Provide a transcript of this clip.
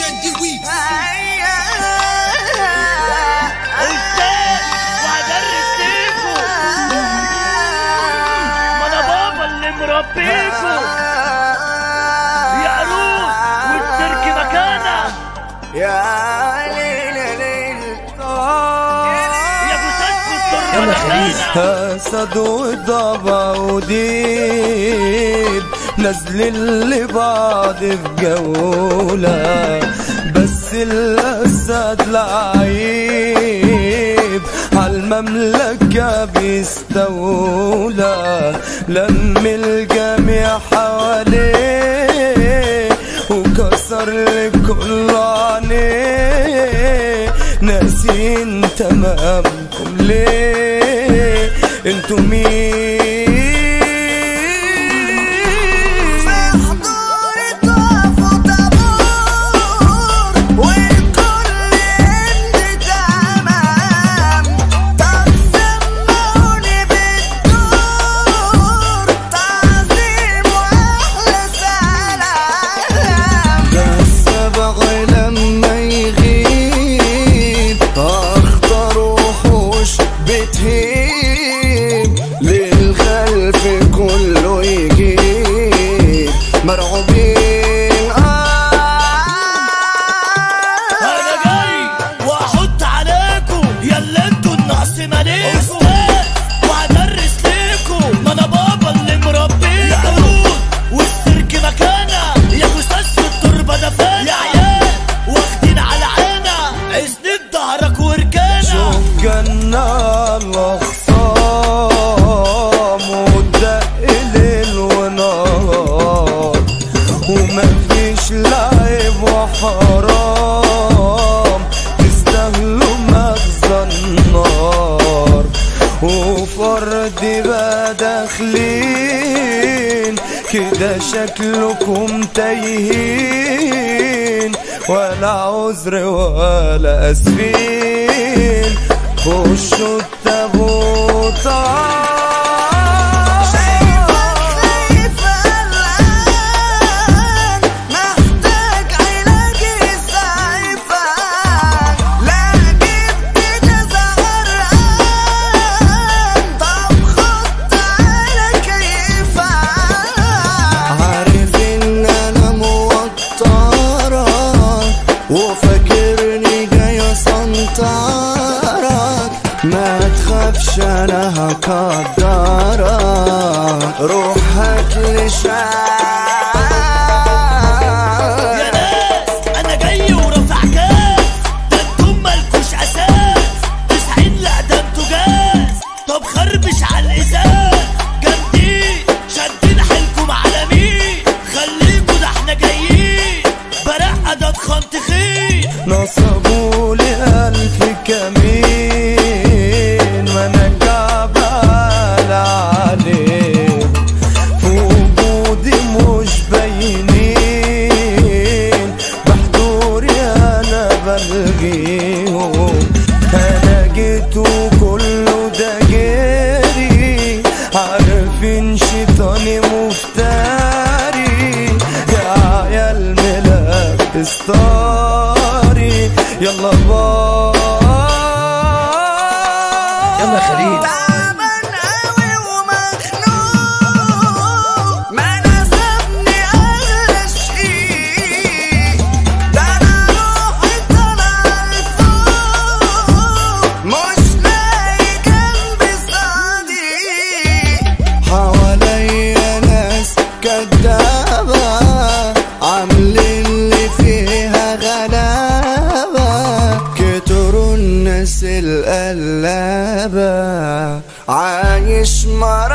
الجندوي أستاذ وهدرس ليكوا ما أنا بابا اللي مربيكوا يا عروس والترك مكانه يا ليل ليل يا ابو سلف يلا التربة خليل. مكانه أسد وضبع وديب نازلين لبعض في جولة بس الأسد لعيب عالمملكة بيستولى لم الجميع حواليه وكسر لكل عينيه ناسين تمامكم ليه انتوا مين في حضور طافوا طابور والكل عندي تمام طب سمعوني بالدور تعظيم واحلى سلام ده السبع لما يغيب اخطر وحوش بتهيب للخلف كله يجيب مرعوبين انا جاي واحط عليكم يلا انتوا النقص ماليكوا وهدرس ليكوا ما انا بابا اللي مربيكوا والسيرك مكانه يا جثث في التربه دفانه يا عيال واخدين على عينا اسند ظهرك وركانه شوف جنة الأخصام والدق ليل ونهار ومفيش لعب وحرام تستاهلوا مغزى النار وفرد بقى داخلين كده شكلكم تايهين ولا عذر ولا اسفين خشوا التابوت خايف قلقان محتاج علاج يسعفك لا جبت جزع غرقان طب خد على كيفك عارف ان انا موترك وفاكرني جاي اسنطرك ما تخافش انا هقدرك روح هاتلي يا شاي ناس انا جاي ورافع كاس ده انتم مالكوش اساس تسعين لا ده انتوا جاز طب خربش على الازاز جامدين شادين حيلكم على مين خليكوا ده احنا جايين برقه ده اتخن تخين نصبوا لي ألف كمين وانا جعبال عليك وجودي مش باينين بحضوري انا بلغيهم انا جيت وكله ده جري عارفين شيطاني مفتري يا عيال ملبس طاري يلا باي يلا خليل تعبان قوي ومخنوق ما ناسبني اغلى شيء ده انا روحي طالعه لفوق مش لاقي جنبي صديق حواليا ناس كدابة عاملين اللي فيها غلابة كتروا الناس القلابة عايش مع